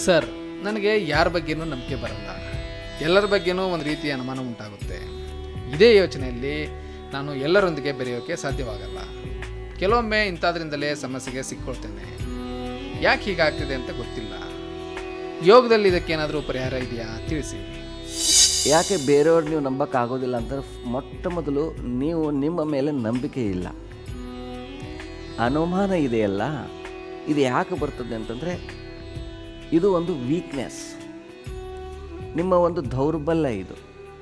sir ನನಗೆ ಯಾರ ಬಗ್ಗೆನೂ ನಂಬಿಕೆ ಬರಲ್ಲ ಎಲ್ಲರ ಬಗ್ಗೆನೂ ಒಂದು ರೀತಿಯ ಅನುಮಾನ ಉಂಟಾಗುತ್ತೆ ಇದೇ ಯೋಚನೆಯಲ್ಲಿ ನಾನು ಎಲ್ಲರೊಂದಿಗೆ ಬೆರೆಯೋಕ್ಕೆ ಸಾಧ್ಯವಾಗಲ್ಲ ಕೆಲವೊಮ್ಮೆ ಇಂಥದ್ರಿಂದಲೇ ಸಮಸ್ಯೆಗೆ ಸಿಕ್ಕೊಳ್ತೇನೆ ಯಾಕೆ ಹೀಗಾಗ್ತಿದೆ ಅಂತ ಗೊತ್ತಿಲ್ಲ ಯೋಗದಲ್ಲಿ ಇದಕ್ಕೇನಾದರೂ ಪರಿಹಾರ ಇದೆಯಾ ತಿಳಿಸಿ ಯಾಕೆ ಬೇರೆಯವ್ರು ನೀವು ನಂಬಕ್ಕಾಗೋದಿಲ್ಲ ಅಂತಂದ್ರೆ ಮೊಟ್ಟ ಮೊದಲು ನೀವು ನಿಮ್ಮ ಮೇಲೆ ನಂಬಿಕೆ ಇಲ್ಲ ಅನುಮಾನ ಇದೆಯಲ್ಲ ಇದು ಯಾಕೆ ಬರ್ತದೆ ಅಂತಂದರೆ ಇದು ಒಂದು ವೀಕ್ನೆಸ್ ನಿಮ್ಮ ಒಂದು ದೌರ್ಬಲ್ಯ ಇದು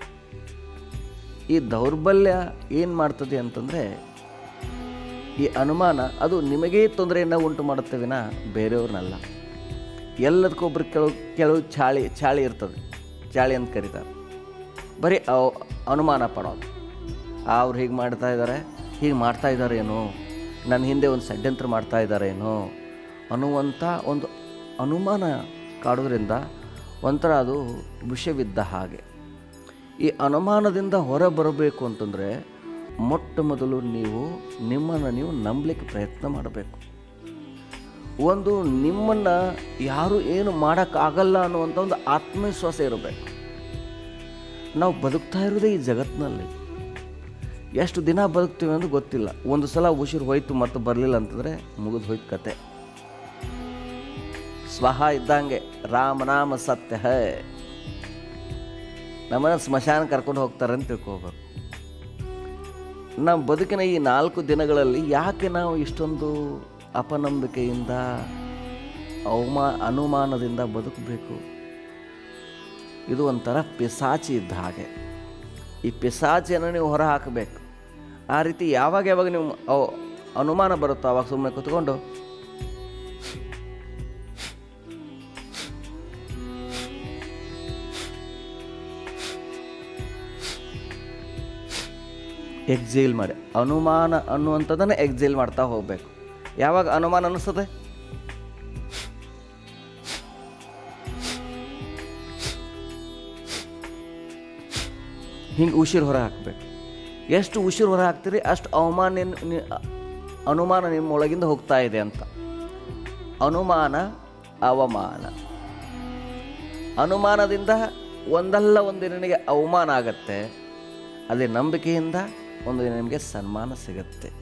ಈ ದೌರ್ಬಲ್ಯ ಏನು ಮಾಡ್ತದೆ ಅಂತಂದರೆ ಈ ಅನುಮಾನ ಅದು ನಿಮಗೇ ತೊಂದರೆಯನ್ನು ಉಂಟು ಮಾಡುತ್ತೆ ವಿನ ಬೇರೆಯವ್ರನ್ನಲ್ಲ ಎಲ್ಲದಕ್ಕೊಬ್ರು ಕೆಲವು ಕೆಲವು ಚಾಳಿ ಚಾಳಿ ಇರ್ತದೆ ಚಾಳಿ ಅಂತ ಕರೀತಾರೆ ಬರೀ ಅವ್ ಅನುಮಾನ ಪಡೋದು ಅವ್ರು ಹೀಗೆ ಮಾಡ್ತಾ ಇದ್ದಾರೆ ಹೀಗೆ ಮಾಡ್ತಾ ಇದ್ದಾರೇನೋ ನನ್ನ ಹಿಂದೆ ಒಂದು ಷಡ್ಯಂತ್ರ ಮಾಡ್ತಾ ಇದ್ದಾರೇನೋ ಅನ್ನುವಂಥ ಒಂದು ಅನುಮಾನ ಕಾಡೋದ್ರಿಂದ ಒಂಥರ ಅದು ವಿಷವಿದ್ದ ಹಾಗೆ ಈ ಅನುಮಾನದಿಂದ ಹೊರ ಬರಬೇಕು ಅಂತಂದರೆ ಮೊಟ್ಟ ಮೊದಲು ನೀವು ನಿಮ್ಮನ್ನು ನೀವು ನಂಬಲಿಕ್ಕೆ ಪ್ರಯತ್ನ ಮಾಡಬೇಕು ಒಂದು ನಿಮ್ಮನ್ನು ಯಾರು ಏನು ಮಾಡೋಕ್ಕಾಗಲ್ಲ ಅನ್ನುವಂಥ ಒಂದು ಆತ್ಮವಿಶ್ವಾಸ ಇರಬೇಕು ನಾವು ಬದುಕ್ತಾ ಇರೋದೇ ಈ ಜಗತ್ತಿನಲ್ಲಿ ಎಷ್ಟು ದಿನ ಬದುಕ್ತೀವಿ ಅನ್ನೋದು ಗೊತ್ತಿಲ್ಲ ಒಂದು ಸಲ ಉಸಿರು ಹೋಯ್ತು ಮತ್ತು ಬರಲಿಲ್ಲ ಅಂತಂದರೆ ಮುಗಿದು ಹೋಯ್ತು ಕತೆ ಸ್ವಹ ಇದ್ದಂಗೆ ರಾಮನಾಮ ಸತ್ಯ ಹೇ ನಮ್ಮನ್ನ ಸ್ಮಶಾನ ಕರ್ಕೊಂಡು ಹೋಗ್ತಾರೆ ಅಂತ ತಿಳ್ಕೊಬೇಕು ನಮ್ಮ ಬದುಕಿನ ಈ ನಾಲ್ಕು ದಿನಗಳಲ್ಲಿ ಯಾಕೆ ನಾವು ಇಷ್ಟೊಂದು ಅಪನಂಬಿಕೆಯಿಂದ ಅವಮಾ ಅನುಮಾನದಿಂದ ಬದುಕಬೇಕು ಇದು ಒಂಥರ ಪಿಸಾಚಿ ಇದ್ದ ಹಾಗೆ ಈ ಪಿಸಾಚಿಯನ್ನು ನೀವು ಹೊರ ಹಾಕಬೇಕು ಆ ರೀತಿ ಯಾವಾಗ ಯಾವಾಗ ನೀವು ಅವ್ ಅನುಮಾನ ಬರುತ್ತೋ ಅವಾಗ ಸುಮ್ಮನೆ ಕೂತ್ಕೊಂಡು ಎಕ್ಸೇಲ್ ಮಾಡಿ ಅನುಮಾನ ಅನ್ನುವಂಥದ್ದನ್ನು ಎಕ್ಸೇಲ್ ಮಾಡ್ತಾ ಹೋಗಬೇಕು ಯಾವಾಗ ಅನುಮಾನ ಅನ್ನಿಸ್ತದೆ ಹಿಂಗೆ ಉಸಿರು ಹೊರ ಹಾಕಬೇಕು ಎಷ್ಟು ಉಸಿರು ಹೊರ ಹಾಕ್ತೀರಿ ಅಷ್ಟು ಅವಮಾನ ನಿನ್- ನಿ- ಅನುಮಾನ ನಿಮ್ಮ ಒಳಗಿಂದ ಹೋಗ್ತಾ ಇದೆ ಅಂತ ಅನುಮಾನ ಅವಮಾನ ಅನುಮಾನದಿಂದ ಒಂದಲ್ಲ ಒಂದು ನಿನಗೆ ಅವಮಾನ ಆಗತ್ತೆ ಅದೇ ನಂಬಿಕೆಯಿಂದ ಒಂದು ದಿನ ನಿಮಗೆ ಸನ್ಮಾನ ಸಿಗುತ್ತೆ